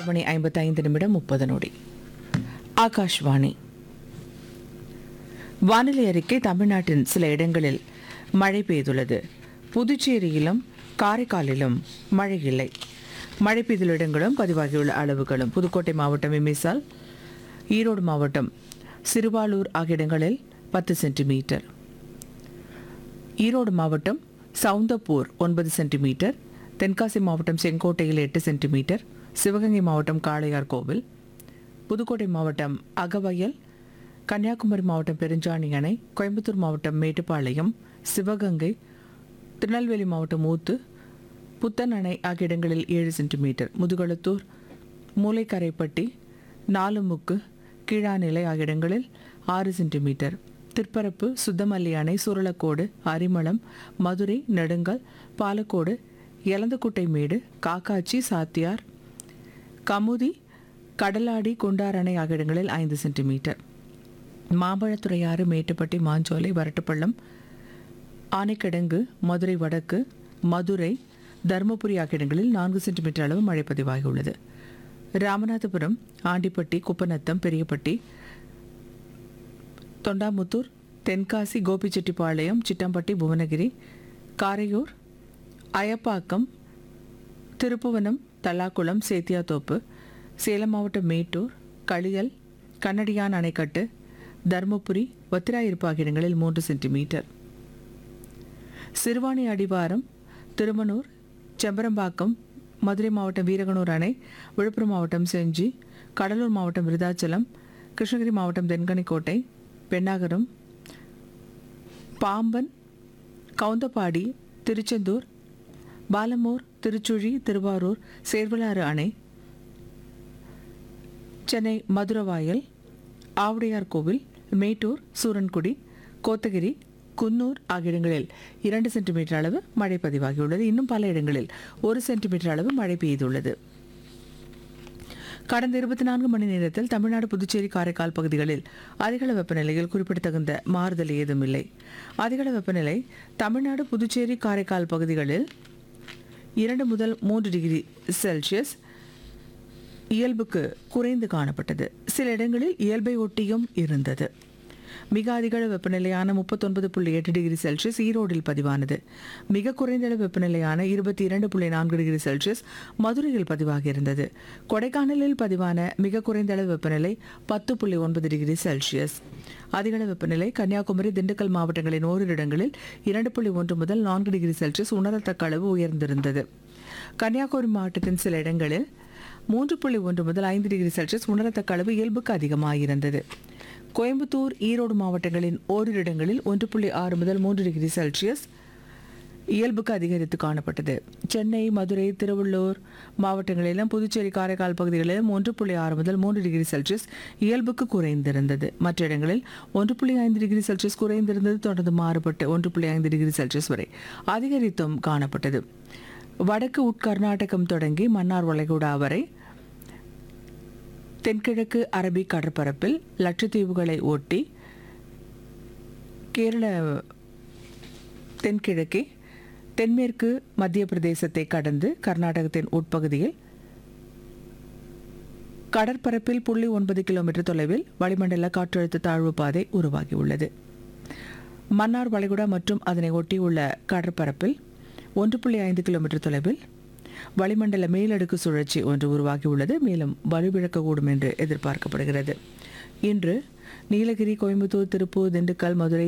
மணி ஐம்பத்தைந்து நிமிடம் முப்பது நொடி ஆகாஷ்வாணி வானிலை அறிக்கை தமிழ்நாட்டின் சில இடங்களில் மழை பெய்துள்ளது புதுச்சேரியிலும் காரைக்காலிலும் மழை இல்லை மழை பெய்துள்ள இடங்களும் பதிவாகியுள்ள அளவுகளும் புதுக்கோட்டை மாவட்டம் இமிசால் ஈரோடு மாவட்டம் சிறுவாலூர் ஆகிய இடங்களில் பத்து சென்டிமீட்டர் ஈரோடு மாவட்டம் சவுந்தப்பூர் ஒன்பது சென்டிமீட்டர் தென்காசி மாவட்டம் செங்கோட்டையில் எட்டு சென்டிமீட்டர் சிவகங்கை மாவட்டம் காளையார் கோவில் புதுக்கோட்டை மாவட்டம் அகவயல் கன்னியாகுமரி மாவட்டம் பெருஞ்சாணி அணை கோயம்புத்தூர் மாவட்டம் மேட்டுப்பாளையம் சிவகங்கை திருநெல்வேலி மாவட்டம் ஊத்து புத்தன் அணை ஆகிய இடங்களில் ஏழு சென்டிமீட்டர் முதுகுளத்தூர் மூளைக்கரைப்பட்டி நாலுமுக்கு கீழாநிலை ஆகிய இடங்களில் ஆறு சென்டிமீட்டர் திருப்பரப்பு சுத்தமல்லி அணை சுருளக்கோடு அரிமளம் மதுரை நெடுங்கல் பாலக்கோடு எலந்தக்குட்டை மேடு காக்காச்சி சாத்தியார் கமுதி கடலாடி குண்டார் அணை ஆகிய இடங்களில் ஐந்து சென்டிமீட்டர் மாம்பழத்துறையாறு மேட்டுப்பட்டி மாஞ்சோலை வரட்டுப்பள்ளம் ஆனைக்கிடங்கு மதுரை வடக்கு மதுரை தருமபுரி ஆகிய இடங்களில் நான்கு சென்டிமீட்டர் அளவு மழை பதிவாகியுள்ளது ராமநாதபுரம் ஆண்டிப்பட்டி குப்பநத்தம் பெரியப்பட்டி தொண்டாமுத்தூர் தென்காசி கோபிச்செட்டிப்பாளையம் சிட்டம்பட்டி புவனகிரி காரையூர் அயப்பாக்கம் திருப்புவனம் தல்லாக்குளம் சேத்தியாத்தோப்பு சேலம் மாவட்டம் மேட்டூர் களியல் கண்ணடியான் அணைக்கட்டு தருமபுரி வத்திராயிருப்பு ஆகிய இடங்களில் மூன்று சென்டிமீட்டர் சிறுவாணி அடிவாரம் திருமணூர் செம்பரம்பாக்கம் மதுரை மாவட்டம் வீரகனூர் அணை விழுப்புரம் மாவட்டம் செஞ்சி கடலூர் மாவட்டம் விருதாச்சலம் கிருஷ்ணகிரி மாவட்டம் தென்கனிக்கோட்டை பெண்ணாகரம் பாம்பன் கவுந்தப்பாடி திருச்செந்தூர் பாலமூர் திருச்சுழி திருவாரூர் சேர்வலாறு அணை சென்னை மதுரவாயல் ஆவுடையார் கோவில் மேட்டூர் சூரன்குடி கோத்தகிரி குன்னூர் ஆகிய இடங்களில் இரண்டு சென்டிமீட்டர் அளவு மழை பதிவாகியுள்ளது இன்னும் பல இடங்களில் ஒரு சென்டிமீட்டர் அளவு மழை பெய்துள்ளது கடந்த இருபத்தி நான்கு மணி நேரத்தில் தமிழ்நாடு புதுச்சேரி காரைக்கால் பகுதிகளில் அதிகள வெப்பநிலையில் குறிப்பிடத்தகுந்த மாறுதல் ஏதும் இல்லை அதிகள வெப்பநிலை தமிழ்நாடு புதுச்சேரி காரைக்கால் பகுதிகளில் இரண்டு முதல் மூன்று டிகிரி செல்சியஸ் இயல்புக்கு குறைந்து காணப்பட்டது சில இடங்களில் இயல்பை ஒட்டியும் இருந்தது மிக அதிகள வெப்பநிலையான முப்பத்தொன்பது புள்ளி எட்டு டிகிரி செல்சியஸ் ஈரோடில் பதிவானது மிக குறைந்த அளவு வெப்பநிலையான இருபத்தி இரண்டு புள்ளி நான்கு டிகிரி செல்சியஸ் மதுரையில் பதிவாகியிருந்தது கொடைக்கானலில் பதிவான மிக குறைந்த அளவு வெப்பநிலை பத்து புள்ளி ஒன்பது டிகிரி செல்சியஸ் அதிகள வெப்பநிலை கன்னியாகுமரி திண்டுக்கல் மாவட்டங்களின் ஓரிரு இடங்களில் இரண்டு புள்ளி ஒன்று முதல் நான்கு டிகிரி செல்சியஸ் உணரத்தக்க அளவு உயர்ந்திருந்தது கன்னியாகுமரி மாவட்டத்தின் சில இடங்களில் மூன்று புள்ளி ஒன்று முதல் ஐந்து டிகிரி செல்சியஸ் உணரத்தக்க அளவு இயல்புக்கு அதிகமாகியிருந்தது கோயம்புத்தூர் ஈரோடு மாவட்டங்களின் ஓரிரு இடங்களில் ஒன்று புள்ளி ஆறு முதல் மூன்று டிகிரி செல்சியஸ் இயல்புக்கு அதிகரித்து காணப்பட்டது சென்னை மதுரை திருவள்ளூர் மாவட்டங்களிலும் புதுச்சேரி காரைக்கால் பகுதிகளிலும் ஒன்று புள்ளி ஆறு முதல் மூன்று டிகிரி செல்சியஸ் இயல்புக்கு குறைந்திருந்தது மற்ற இடங்களில் ஒன்று புள்ளி ஐந்து டிகிரி செல்சியஸ் குறைந்திருந்தது தொடர்ந்து மாறுபட்டு ஒன்று புள்ளி ஐந்து டிகிரி செல்சியஸ் வரை அதிகரித்தும் காணப்பட்டது வடக்கு உட்கர்நாடகம் தொடங்கி மன்னார் வளைகுடா வரை தென்கிழக்கு அரபிக் கடற்பரப்பில் லட்சத்தீவுகளை ஒட்டி கேரள தென்கிழக்கே தென்மேற்கு மத்திய பிரதேசத்தை கடந்து கர்நாடகத்தின் உட்பகுதியில் கடற்பரப்பில் புள்ளி ஒன்பது கிலோமீட்டர் தொலைவில் வளிமண்டல காற்றழுத்த தாழ்வு பாதை உருவாகியுள்ளது மன்னார் வளைகுடா மற்றும் அதனை ஒட்டியுள்ள கடற்பரப்பில் ஒன்று புள்ளி ஐந்து கிலோமீட்டர் தொலைவில் வளிமண்டல மேலடுக்கு சுழற்சி ஒன்று உருவாகியுள்ளது மேலும் வலுவிழக்கக்கூடும் என்று எதிர்பார்க்கப்படுகிறது இன்று நீலகிரி கோயம்புத்தூர் திருப்பூர் திண்டுக்கல் மதுரை